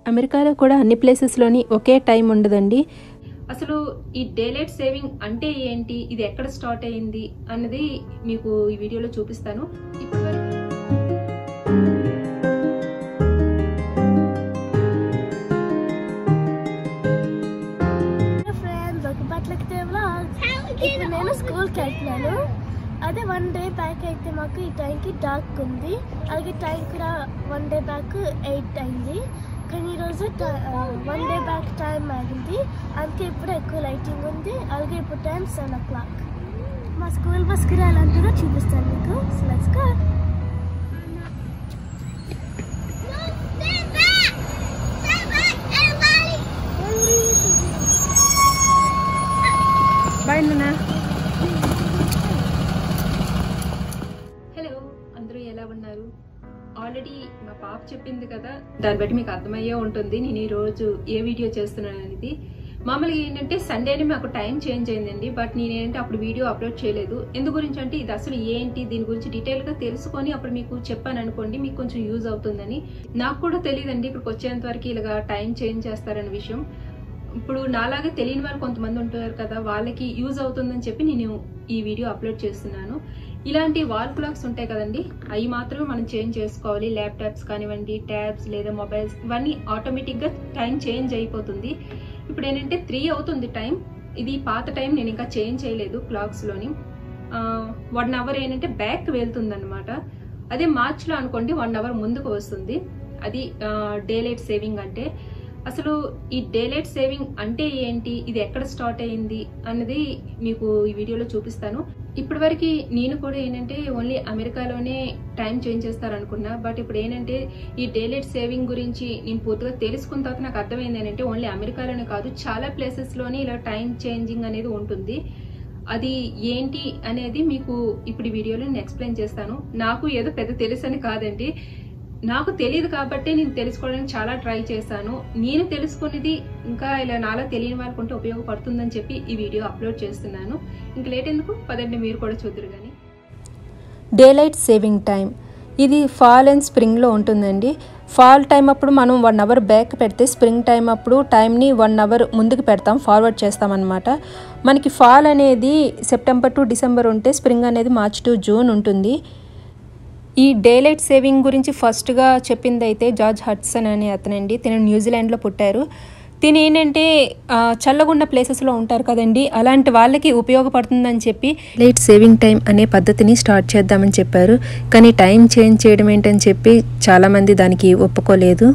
అమెరికాలో కూడా అన్ని ప్లేసెస్లోని ఒకే టైం ఉండదండి అసలు ఈ డేలైట్ సేవింగ్ అంటే ఏంటి ఇది ఎక్కడ స్టార్ట్ అయ్యింది అన్నది మీకు ఈ వీడియోలో చూపిస్తాను ఇప్పటి వరకు ఫ్రెండ్స్ ఒక బట్లకి వ్లాగ్స్ ఇప్పుడు నేను స్కూల్కి వెళ్తున్నాను అదే వన్ డే బ్యాక్ అయితే మాకు ఈ టైంకి డార్క్ ఉంది అలాగే టైం కూడా వన్ డే బ్యాక్ ఎయిట్ అయింది కానీ ఈరోజు వన్ డే బ్యాక్ టైం ఆగింది అందుకే ఇప్పుడు ఎక్కువ లైటింగ్ ఉంది అలాగే ఇప్పుడు టైం సెవెన్ ఓ క్లాక్ మా స్కూల్ బస్ కూడా ఎలా ఉంటుందో చూపిస్తాను మీకు లెట్స్ గో బాయ్ నాన్న హలో అందరూ ఎలా ఉన్నారు ఆల్రెడీ మా పాప చెప్పింది కదా దాన్ని బట్టి మీకు అర్థమయ్యే ఉంటుంది నేను ఈ రోజు ఏ వీడియో చేస్తున్నాను అనేది మామూలుగా ఏంటంటే సండేనే మాకు టైం చేంజ్ అయిందండి బట్ నేనేంటంటే అప్పుడు వీడియో అప్లోడ్ చేయలేదు ఎందు గురించి అంటే ఇది అసలు ఏంటి దీని గురించి డీటెయిల్ గా తెలుసుకొని అప్పుడు మీకు చెప్పాను అనుకోండి మీకు కొంచెం యూజ్ అవుతుందని నాకు కూడా తెలియదండి ఇక్కడికి వచ్చేంత వరకు ఇలాగా టైం చేంజ్ చేస్తారనే విషయం ఇప్పుడు నాలాగే తెలియని వారు కొంతమంది ఉంటారు కదా వాళ్ళకి యూజ్ అవుతుందని చెప్పి నేను ఈ వీడియో అప్లోడ్ చేస్తున్నాను ఇలాంటి వాల్ క్లాక్స్ ఉంటాయి కదండి అవి మాత్రమే మనం చేంజ్ చేసుకోవాలి ల్యాప్టాప్స్ కానివ్వండి ట్యాబ్స్ లేదా మొబైల్స్ ఇవన్నీ ఆటోమేటిక్గా టైం చేంజ్ అయిపోతుంది ఇప్పుడు ఏంటంటే త్రీ అవుతుంది టైం ఇది పాత టైం నేను ఇంకా చేంజ్ చేయలేదు క్లాక్స్లోని వన్ అవర్ ఏంటంటే బ్యాక్ వెళ్తుంది అనమాట అదే మార్చ్లో అనుకోండి వన్ అవర్ ముందుకు వస్తుంది అది డే లైట్ సేవింగ్ అంటే అసలు ఈ డేలైట్ సేవింగ్ అంటే ఏంటి ఇది ఎక్కడ స్టార్ట్ అయింది అన్నది మీకు ఈ వీడియోలో చూపిస్తాను ఇప్పటి వరకు నేను కూడా ఏంటంటే ఓన్లీ అమెరికాలోనే టైం చేంజ్ చేస్తారనుకున్నా బట్ ఇప్పుడు ఏంటంటే ఈ డేలైట్ సేవింగ్ గురించి నేను పూర్తిగా తెలుసుకున్న తర్వాత నాకు అర్థమైంది ఏంటంటే ఓన్లీ అమెరికాలోనే కాదు చాలా ప్లేసెస్లోనే ఇలా టైం చేంజింగ్ అనేది ఉంటుంది అది ఏంటి అనేది మీకు ఇప్పుడు ఈ వీడియోలో నేను ఎక్స్ప్లెయిన్ చేస్తాను నాకు ఏదో పెద్ద తెలుసు అని కాదండి నాకు తెలియదు కాబట్టి నేను తెలుసుకోవడానికి చాలా ట్రై చేశాను నేను తెలుసుకునేది ఇంకా ఇలా నాలా తెలియని వాళ్ళకు ఉంటే ఉపయోగపడుతుందని చెప్పి ఈ వీడియో అప్లోడ్ చేస్తున్నాను ఇంక లేట్ ఎందుకు పదండి మీరు కూడా చూద్దరు కానీ డేలైట్ సేవింగ్ టైం ఇది ఫాల్ అండ్ స్ప్రింగ్లో ఉంటుందండి ఫాల్ టైం అప్పుడు మనం వన్ అవర్ బ్యాక్ పెడితే స్ప్రింగ్ టైం అప్పుడు టైంని వన్ అవర్ ముందుకు పెడతాం ఫార్వర్డ్ చేస్తాం అనమాట మనకి ఫాల్ అనేది సెప్టెంబర్ టు డిసెంబర్ ఉంటే స్ప్రింగ్ అనేది మార్చ్ టు జూన్ ఉంటుంది ఈ డేలైట్ సేవింగ్ గురించి ఫస్ట్గా చెప్పింది అయితే జార్జ్ హడ్సన్ అనే అతనండి తిన న్యూజిలాండ్లో పుట్టారు తిని ఏంటంటే ఆ, చల్లగున్న ప్లేసెస్లో ఉంటారు కదండి అలాంటి వాళ్ళకి ఉపయోగపడుతుందని చెప్పి లైట్ సేవింగ్ టైం అనే పద్ధతిని స్టార్ట్ చేద్దామని చెప్పారు కానీ టైం చేంజ్ చేయడం ఏంటని చెప్పి చాలామంది దానికి ఒప్పుకోలేదు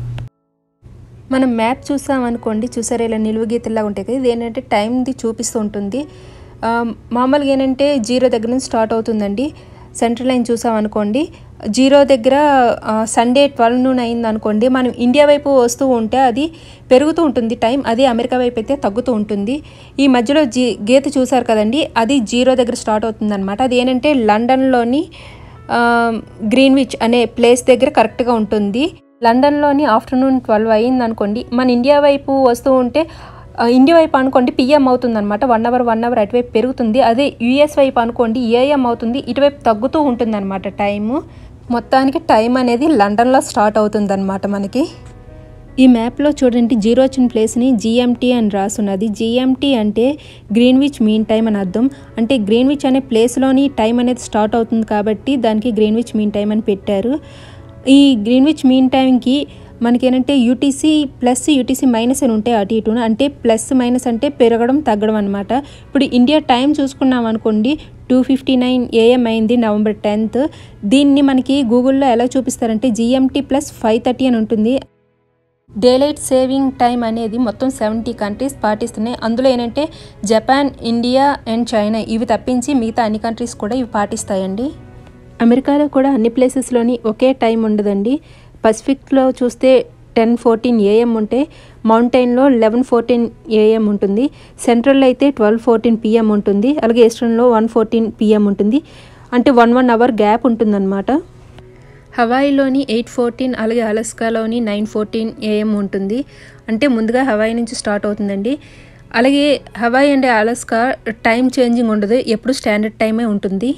మనం మ్యాప్ చూసామనుకోండి చూసారా ఇలా నిలువు గీతల్లా ఉంటాయి కదా ఇది ఏంటంటే టైంది చూపిస్తూ ఉంటుంది ఆ, మామూలుగా ఏంటంటే జీరో దగ్గర నుంచి స్టార్ట్ అవుతుందండి సెంట్రల్ లైన్ చూసామనుకోండి జీరో దగ్గర ఆ, సండే ట్వెల్వ్ నూన్ అయింది అనుకోండి మనం ఇండియా వైపు వస్తూ ఉంటే అది పెరుగుతూ ఉంటుంది టైం అది అమెరికా వైపు అయితే తగ్గుతూ ఉంటుంది ఈ మధ్యలో జీ గీత చూసారు కదండి అది జీరో దగ్గర స్టార్ట్ అవుతుంది అనమాట అది ఏంటంటే లండన్లోని ఆ, గ్రీన్విచ్ అనే ప్లేస్ దగ్గర కరెక్ట్గా ఉంటుంది లండన్లోని ఆఫ్టర్నూన్ ట్వెల్వ్ అయ్యింది అనుకోండి మన ఇండియా వైపు వస్తూ ఉంటే ఆ, ఇండియా వైపు అనుకోండి పిఎం అవుతుంది అనమాట వన్ అవర్ వన్ అవర్ అటువైపు పెరుగుతుంది అదే యుఎస్ వైపు అనుకోండి ఏఎం అవుతుంది ఇటువైపు తగ్గుతూ ఉంటుంది అనమాట టైము మొత్తానికి టైం అనేది లండన్లో స్టార్ట్ అవుతుంది అనమాట మనకి ఈ మ్యాప్లో చూడండి జీరో వచ్చిన ప్లేస్ని జిఎంటీ అని రాసున్నది జిఎంటీ అంటే గ్రీన్విచ్ మీన్ టైం అని అర్థం అంటే గ్రీన్విచ్ అనే ప్లేస్లోని టైం అనేది స్టార్ట్ అవుతుంది కాబట్టి దానికి గ్రీన్విచ్ మీన్ టైం అని పెట్టారు ఈ గ్రీన్విచ్ మీన్ టైంకి మనకేంటంటే యూటీసీ ప్లస్ యూటీసీ మైనస్ అని ఉంటాయి అటు ఇటు అంటే ప్లస్ మైనస్ అంటే పెరగడం తగ్గడం అనమాట ఇప్పుడు ఇండియా టైం చూసుకున్నాం అనుకోండి టూ ఫిఫ్టీ నైన్ ఏఎం అయింది నవంబర్ టెన్త్ దీన్ని మనకి గూగుల్లో ఎలా చూపిస్తారంటే జిఎంటీ ప్లస్ ఫైవ్ థర్టీ అని ఉంటుంది డేలైట్ సేవింగ్ టైం అనేది మొత్తం సెవెంటీ కంట్రీస్ పాటిస్తున్నాయి అందులో ఏంటంటే జపాన్ ఇండియా అండ్ చైనా ఇవి తప్పించి మిగతా అన్ని కంట్రీస్ కూడా ఇవి పాటిస్తాయండి అమెరికాలో కూడా అన్ని ప్లేసెస్లోని ఒకే టైం ఉండదండి పసిఫిక్లో చూస్తే టెన్ ఫోర్టీన్ ఏఎం ఉంటే మౌంటైన్లో లెవెన్ ఫోర్టీన్ ఏఎం ఉంటుంది సెంట్రల్లో అయితే ట్వెల్వ్ ఫోర్టీన్ పిఎం ఉంటుంది అలాగే ఈస్టర్న్లో వన్ ఫోర్టీన్ పిఎం ఉంటుంది అంటే వన్ వన్ అవర్ గ్యాప్ ఉంటుందన్నమాట హవాయిలోని ఎయిట్ ఫోర్టీన్ అలాగే అలస్కాలోని నైన్ ఫోర్టీన్ ఏఎం ఉంటుంది అంటే ముందుగా హవాయి నుంచి స్టార్ట్ అవుతుందండి అలాగే Hawaii and Alaska time changing ఉండదు ఎప్పుడు స్టాండర్డ్ టైమే ఉంటుంది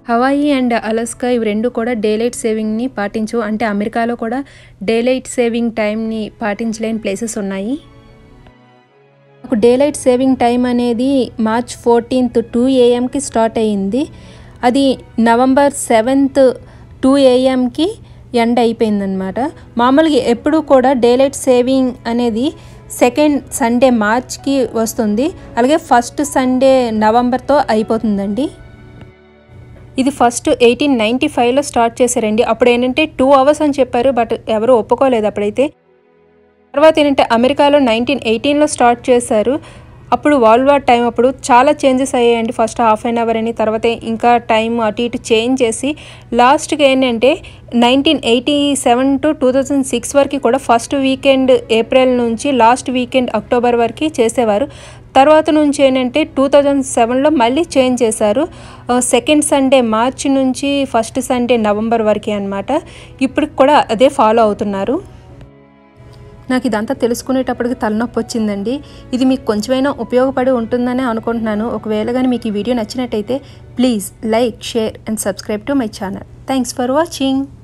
హవాయి అండ్ అలస్కా ఇవి రెండు కూడా డేలైట్ సేవింగ్ని పాటించు అంటే అమెరికాలో కూడా డేలైట్ సేవింగ్ టైంని పాటించలేని ప్లేసెస్ ఉన్నాయి నాకు డేలైట్ సేవింగ్ టైం అనేది మార్చ్ ఫోర్టీన్త్ టూ ఏఎంకి స్టార్ట్ అయ్యింది అది నవంబర్ సెవెంత్ టూ ఏఎంకి ఎండ్ అయిపోయిందనమాట మామూలుగా ఎప్పుడు కూడా డేలైట్ సేవింగ్ అనేది సెకండ్ సండే మార్చ్కి వస్తుంది అలాగే ఫస్ట్ సండే నవంబర్తో అయిపోతుందండి ఇది ఫస్ట్ ఎయిటీన్ నైంటీ ఫైవ్లో స్టార్ట్ చేశారండి అప్పుడు ఏంటంటే టూ అవర్స్ అని చెప్పారు బట్ ఎవరు ఒప్పుకోలేదు అప్పుడైతే తర్వాత ఏంటంటే అమెరికాలో నైన్టీన్ ఎయిటీన్లో స్టార్ట్ చేశారు అప్పుడు వరల్డ్ వార్ టైం అప్పుడు చాలా చేంజెస్ అయ్యాయండి ఫస్ట్ హాఫ్ అన్ అవర్ అని తర్వాత ఇంకా టైం అటు ఇటు చేంజ్ చేసి లాస్ట్కి ఏంటంటే nineteen eighty seven to two thousand six వరకు కూడా ఫస్ట్ వీకెండ్ ఏప్రిల్ నుంచి లాస్ట్ వీకెండ్ అక్టోబర్ వరకు చేసేవారు తర్వాత నుంచి ఏంటంటే టూ థౌజండ్ సెవెన్లో మళ్ళీ చేంజ్ చేశారు సెకండ్ సండే మార్చి నుంచి ఫస్ట్ సండే నవంబర్ వరకే అనమాట ఇప్పటికి కూడా అదే ఫాలో అవుతున్నారు నాకు ఇదంతా తెలుసుకునేటప్పటికి తలనొప్పి వచ్చిందండి ఇది మీకు కొంచెమైనా ఉపయోగపడి ఉంటుందని అనుకుంటున్నాను ఒకవేళ కానీ మీకు ఈ వీడియో నచ్చినట్టయితే please like share and subscribe to my channel thanks for watching